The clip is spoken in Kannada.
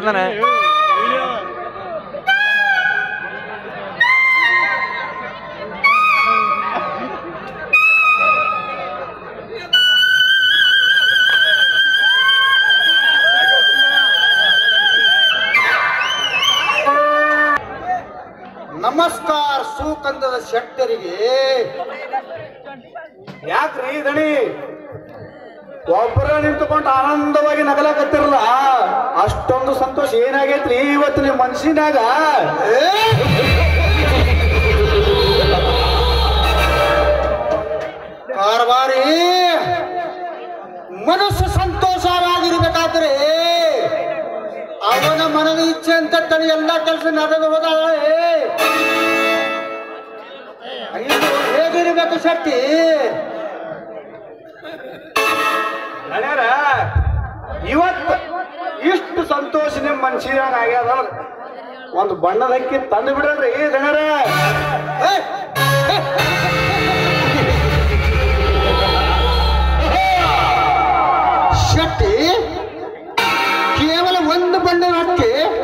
ಮಾಡ್ತಾನೆ ನಮಸ್ಕಾರ ಸೂಕಂದದ ಶೆಟ್ಟರಿಗೆ ಯಾಕ್ರಿ ದಣಿ ಒಬ್ಬರ ನಿಂತುಕೊಂಡು ಆನಂದವಾಗಿ ನಗಲಾಕತ್ತಿರಲ್ಲ ಅಷ್ಟೊಂದು ಸಂತೋಷ ಏನಾಗೈತ್ರಿ ಇವತ್ತು ನಿಮ್ಮ ಮನ್ಸಿನಾಗ ಕಾರ್ಬಾರಿ ಮನಸ್ಸು ಸಂತೋಷವಾಗಿರ್ಬೇಕಾದ್ರೆ ಅವನ ಮನದ ಇಚ್ಛೆ ಅಂತ ತನ್ನ ಎಲ್ಲ ಕೆಲಸ ನಡೆದು ಹೋದಾಳೆ ಇದು ಹೇಗಿರ್ಬೇಕು ಶಕ್ತಿ ಗೆಳೆಯರ, ಇವತ್ತು ಇಷ್ಟು ಸಂತೋಷ ನಿಮ್ಮ ಮನ್ಸಿನಾಗ ಆಗ್ಯದ ಒಂದು ಬಣ್ಣದ ಅಕ್ಕಿ ತಂದು ಬಿಡ್ರಿ ದಣರ ಶಕ್ತಿ ಕೇವಲ ಒಂದು ಬಣ್ಣದ ಅಕ್ಕಿ